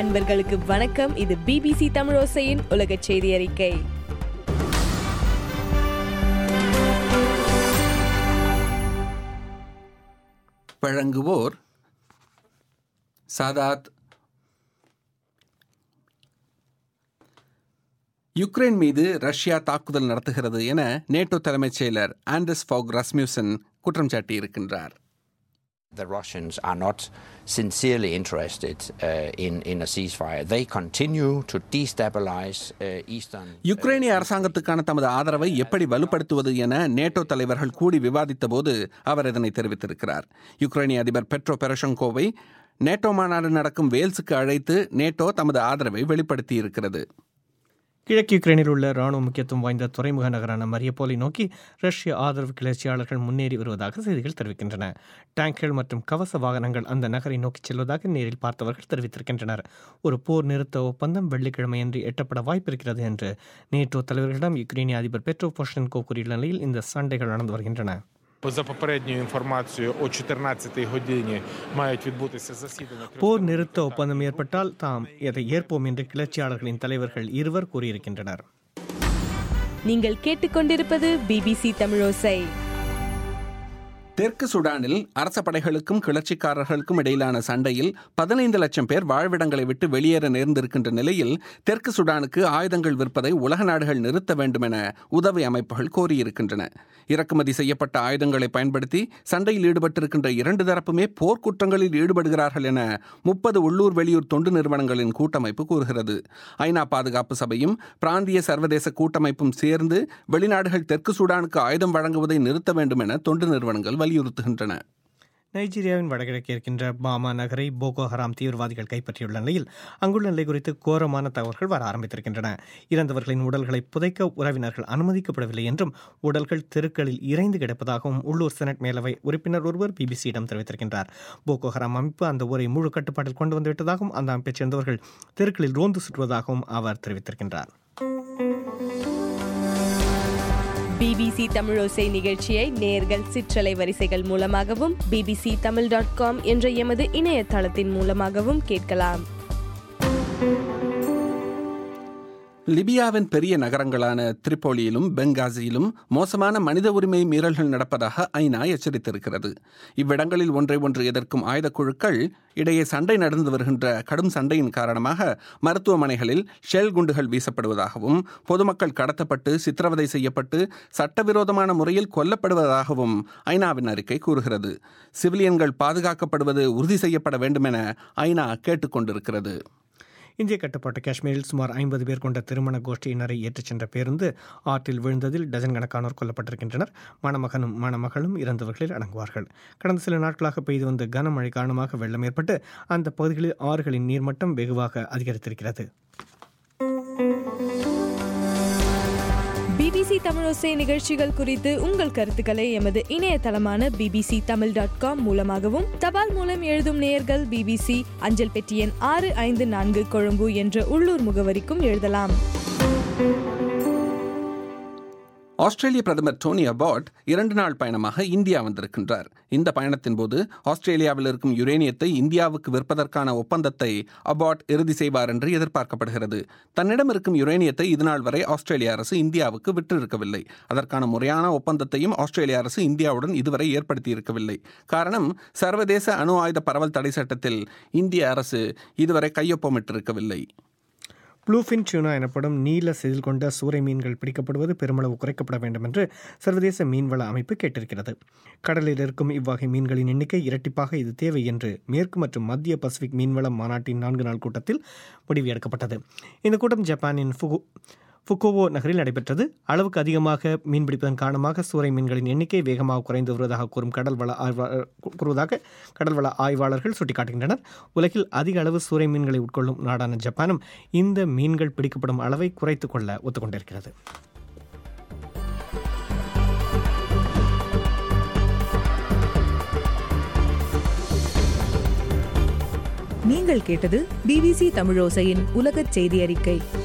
அன்பர்களுக்கு வணக்கம் இது பிபிசி தமிழோசையின் உலக செய்தி அறிக்கை வழங்குவோர் சாதாத் யுக்ரைன் மீது ரஷ்யா தாக்குதல் நடத்துகிறது என நேட்டோ தலைமைச் செயலர் ஆண்டர்ஸ் ஃபாக் ரஸ்மியூசன் குற்றம் சாட்டியிருக்கின்றார் The Russians are not sincerely interested uh, in, in a ceasefire. They continue to destabilize uh, eastern. யுக்ரைனிய அரசாங்கத்துக்கான தமது ஆதரவை எப்படி வலுப்படுத்துவது என நேட்டோ தலைவர்கள் கூடி விவாதித்த போது அவர் இதனை தெரிவித்திருக்கிறார் யுக்ரைனிய அதிபர் பெட்ரோ பெரஷங்கோவை நேட்டோ மாநாடு நடக்கும் வேல்ஸுக்கு அழைத்து நேட்டோ தமது ஆதரவை வெளிப்படுத்தியிருக்கிறது கிழக்கு யுக்ரைனில் உள்ள ராணுவ முக்கியத்துவம் வாய்ந்த துறைமுக நகரான மரியப்போலை நோக்கி ரஷ்ய ஆதரவு கிளர்ச்சியாளர்கள் முன்னேறி வருவதாக செய்திகள் தெரிவிக்கின்றன டேங்கர்கள் மற்றும் கவச வாகனங்கள் அந்த நகரை நோக்கி செல்வதாக நேரில் பார்த்தவர்கள் தெரிவித்திருக்கின்றனர் ஒரு போர் நிறுத்த ஒப்பந்தம் வெள்ளிக்கிழமையன்று எட்டப்பட வாய்ப்பிருக்கிறது என்று நேட்டோ தலைவர்களிடம் யுக்ரைனிய அதிபர் பெட்ரோ போஷன்கோ கூறியுள்ள நிலையில் இந்த சண்டைகள் நடந்து வருகின்றன За попередньою інформацією, о 14-й годині мають відбутися засідання. போர் நிறுத்த ஒப்பந்தம் ஏற்பட்டால் தாம் இதை ஏற்போம் என்று கிளர்ச்சியாளர்களின் தலைவர்கள் இருவர் கூறியிருக்கின்றனர் நீங்கள் கேட்டுக்கொண்டிருப்பது பிபிசி தமிழோசை தெற்கு சுடானில் அரச படைகளுக்கும் கிளர்ச்சிக்காரர்களுக்கும் இடையிலான சண்டையில் பதினைந்து லட்சம் பேர் வாழ்விடங்களை விட்டு வெளியேற நேர்ந்திருக்கின்ற நிலையில் தெற்கு சுடானுக்கு ஆயுதங்கள் விற்பதை உலக நாடுகள் நிறுத்த வேண்டும் என உதவி அமைப்புகள் கோரியிருக்கின்றன இறக்குமதி செய்யப்பட்ட ஆயுதங்களை பயன்படுத்தி சண்டையில் ஈடுபட்டிருக்கின்ற இரண்டு தரப்புமே போர்க்குற்றங்களில் ஈடுபடுகிறார்கள் என முப்பது உள்ளூர் வெளியூர் தொண்டு நிறுவனங்களின் கூட்டமைப்பு கூறுகிறது ஐநா பாதுகாப்பு சபையும் பிராந்திய சர்வதேச கூட்டமைப்பும் சேர்ந்து வெளிநாடுகள் தெற்கு சூடானுக்கு ஆயுதம் வழங்குவதை நிறுத்த வேண்டும் என தொண்டு நிறுவனங்கள் வலியுறுத்துகின்றன நைஜீரியாவின் வடகிழக்கே இருக்கின்ற பாமா நகரை போகோ ஹராம் தீவிரவாதிகள் கைப்பற்றியுள்ள நிலையில் அங்குள்ள நிலை குறித்து கோரமான தகவல்கள் வர ஆரம்பித்திருக்கின்றன இறந்தவர்களின் உடல்களை புதைக்க உறவினர்கள் அனுமதிக்கப்படவில்லை என்றும் உடல்கள் தெருக்களில் இறைந்து கிடப்பதாகவும் உள்ளூர் செனட் மேலவை உறுப்பினர் ஒருவர் பிபிசியிடம் தெரிவித்திருக்கின்றார் போகோ ஹராம் அமைப்பு அந்த ஊரை முழு கட்டுப்பாட்டில் கொண்டு வந்துவிட்டதாகவும் அந்த அமைப்பைச் சேர்ந்தவர்கள் தெருக்களில் ரோந்து சுற்றுவதாகவும் அவர் தெரிவித்திருக்கின்றார் பிபிசி தமிழோசை நிகழ்ச்சியை நேர்கள் சிற்றலை வரிசைகள் மூலமாகவும் பிபிசி தமிழ் டாட் காம் என்ற எமது இணையதளத்தின் மூலமாகவும் கேட்கலாம் லிபியாவின் பெரிய நகரங்களான திரிப்போலியிலும் பெங்காசியிலும் மோசமான மனித உரிமை மீறல்கள் நடப்பதாக ஐநா எச்சரித்திருக்கிறது இவ்விடங்களில் ஒன்றை ஒன்று எதிர்க்கும் ஆயுதக் குழுக்கள் இடையே சண்டை நடந்து வருகின்ற கடும் சண்டையின் காரணமாக மருத்துவமனைகளில் ஷெல் குண்டுகள் வீசப்படுவதாகவும் பொதுமக்கள் கடத்தப்பட்டு சித்திரவதை செய்யப்பட்டு சட்டவிரோதமான முறையில் கொல்லப்படுவதாகவும் ஐநாவின் அறிக்கை கூறுகிறது சிவிலியன்கள் பாதுகாக்கப்படுவது உறுதி செய்யப்பட வேண்டும் என ஐநா கேட்டுக்கொண்டிருக்கிறது இந்திய கட்டுப்பாட்டு காஷ்மீரில் சுமார் ஐம்பது பேர் கொண்ட திருமண கோஷ்டியினரை ஏற்றிச் சென்ற பேருந்து ஆற்றில் விழுந்ததில் டஜன் கணக்கானோர் கொல்லப்பட்டிருக்கின்றனர் மணமகனும் மணமகளும் இறந்தவர்களில் அடங்குவார்கள் கடந்த சில நாட்களாக பெய்து வந்த கனமழை காரணமாக வெள்ளம் ஏற்பட்டு அந்த பகுதிகளில் ஆறுகளின் நீர்மட்டம் வெகுவாக அதிகரித்திருக்கிறது பிபிசி தமிழோசை நிகழ்ச்சிகள் குறித்து உங்கள் கருத்துக்களை எமது இணையதளமான பிபிசி தமிழ் டாட் காம் மூலமாகவும் தபால் மூலம் எழுதும் நேயர்கள் பிபிசி அஞ்சல் பெட்டி எண் ஆறு ஐந்து நான்கு கொழும்பு என்ற உள்ளூர் முகவரிக்கும் எழுதலாம் ஆஸ்திரேலிய பிரதமர் டோனி அபாட் இரண்டு நாள் பயணமாக இந்தியா வந்திருக்கின்றார் இந்த பயணத்தின் போது ஆஸ்திரேலியாவில் இருக்கும் யுரேனியத்தை இந்தியாவுக்கு விற்பதற்கான ஒப்பந்தத்தை அபாட் இறுதி செய்வார் என்று எதிர்பார்க்கப்படுகிறது தன்னிடம் இருக்கும் யுரேனியத்தை இதுநாள் வரை ஆஸ்திரேலிய அரசு இந்தியாவுக்கு விற்றிருக்கவில்லை அதற்கான முறையான ஒப்பந்தத்தையும் ஆஸ்திரேலிய அரசு இந்தியாவுடன் இதுவரை ஏற்படுத்தியிருக்கவில்லை காரணம் சர்வதேச அணு ஆயுத பரவல் தடை சட்டத்தில் இந்திய அரசு இதுவரை கையொப்பமிட்டிருக்கவில்லை ப்ளூஃபின் டியூனா எனப்படும் நீல செதில் கொண்ட சூறை மீன்கள் பிடிக்கப்படுவது பெருமளவு குறைக்கப்பட வேண்டும் என்று சர்வதேச மீன்வள அமைப்பு கேட்டிருக்கிறது கடலில் இருக்கும் இவ்வகை மீன்களின் எண்ணிக்கை இரட்டிப்பாக இது தேவை என்று மேற்கு மற்றும் மத்திய பசிபிக் மீன்வள மாநாட்டின் நான்கு நாள் கூட்டத்தில் முடிவு எடுக்கப்பட்டது இந்த கூட்டம் ஜப்பானின் ஃபுகு ஃபுகோவோ நகரில் நடைபெற்றது அளவுக்கு அதிகமாக மீன்பிடிப்பதன் காரணமாக சூறை மீன்களின் எண்ணிக்கை வேகமாக குறைந்து வருவதாக கூறும் கடல் வள ஆய்வாளர் கூறுவதாக கடல் வள ஆய்வாளர்கள் சுட்டிக்காட்டுகின்றனர் உலகில் அதிக அளவு சூறை மீன்களை உட்கொள்ளும் நாடான ஜப்பானும் இந்த மீன்கள் பிடிக்கப்படும் அளவை குறைத்துக் கொள்ள ஒத்துக்கொண்டிருக்கிறது நீங்கள் கேட்டது பிபிசி தமிழோசையின் உலகச் செய்தி அறிக்கை